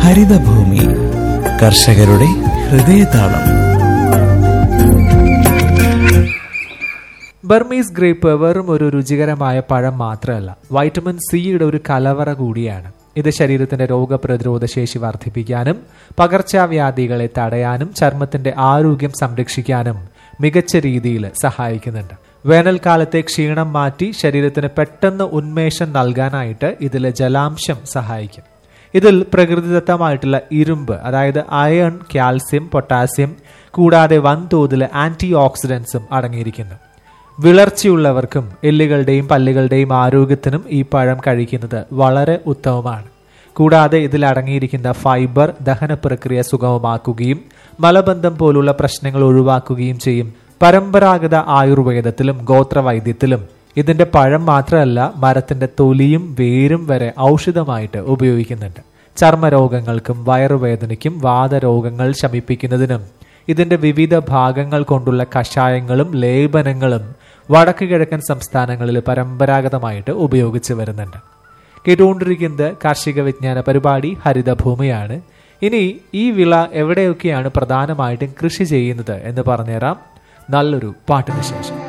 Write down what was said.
ഹരിതഭൂമി കർഷകരുടെ ഹൃദയതാളം ബർമീസ് ഗ്രേപ്പ് വെറും ഒരു രുചികരമായ പഴം മാത്രമല്ല വൈറ്റമിൻ സിയുടെ ഒരു കലവറ കൂടിയാണ് ഇത് ശരീരത്തിന്റെ രോഗപ്രതിരോധ ശേഷി വർദ്ധിപ്പിക്കാനും പകർച്ചവ്യാധികളെ തടയാനും ചർമ്മത്തിന്റെ ആരോഗ്യം സംരക്ഷിക്കാനും മികച്ച രീതിയിൽ സഹായിക്കുന്നുണ്ട് വേനൽക്കാലത്തെ ക്ഷീണം മാറ്റി ശരീരത്തിന് പെട്ടെന്ന് ഉന്മേഷം നൽകാനായിട്ട് ഇതിലെ ജലാംശം സഹായിക്കും ഇതിൽ പ്രകൃതിദത്തമായിട്ടുള്ള ഇരുമ്പ് അതായത് അയൺ കാൽസ്യം പൊട്ടാസ്യം കൂടാതെ വൻതോതിൽ ആന്റി ഓക്സിഡൻസും അടങ്ങിയിരിക്കുന്നു വിളർച്ചയുള്ളവർക്കും എല്ലുകളുടെയും പല്ലുകളുടെയും ആരോഗ്യത്തിനും ഈ പഴം കഴിക്കുന്നത് വളരെ ഉത്തമമാണ് കൂടാതെ ഇതിൽ അടങ്ങിയിരിക്കുന്ന ഫൈബർ ദഹന പ്രക്രിയ സുഗമമാക്കുകയും മലബന്ധം പോലുള്ള പ്രശ്നങ്ങൾ ഒഴിവാക്കുകയും ചെയ്യും പരമ്പരാഗത ആയുർവേദത്തിലും ഗോത്രവൈദ്യത്തിലും ഇതിന്റെ പഴം മാത്രമല്ല മരത്തിന്റെ തൊലിയും വേരും വരെ ഔഷധമായിട്ട് ഉപയോഗിക്കുന്നുണ്ട് ചർമ്മരോഗങ്ങൾക്കും വയറുവേദനയ്ക്കും വാദരോഗങ്ങൾ ശമിപ്പിക്കുന്നതിനും ഇതിന്റെ വിവിധ ഭാഗങ്ങൾ കൊണ്ടുള്ള കഷായങ്ങളും ലേപനങ്ങളും വടക്ക് കിഴക്കൻ സംസ്ഥാനങ്ങളിൽ പരമ്പരാഗതമായിട്ട് ഉപയോഗിച്ചു വരുന്നുണ്ട് കേട്ടുകൊണ്ടിരിക്കുന്നത് കാർഷിക വിജ്ഞാന പരിപാടി ഹരിതഭൂമിയാണ് ഇനി ഈ വിള എവിടെയൊക്കെയാണ് പ്രധാനമായിട്ടും കൃഷി ചെയ്യുന്നത് എന്ന് പറഞ്ഞുതരാം നല്ലൊരു പാട്ടിന് ശേഷം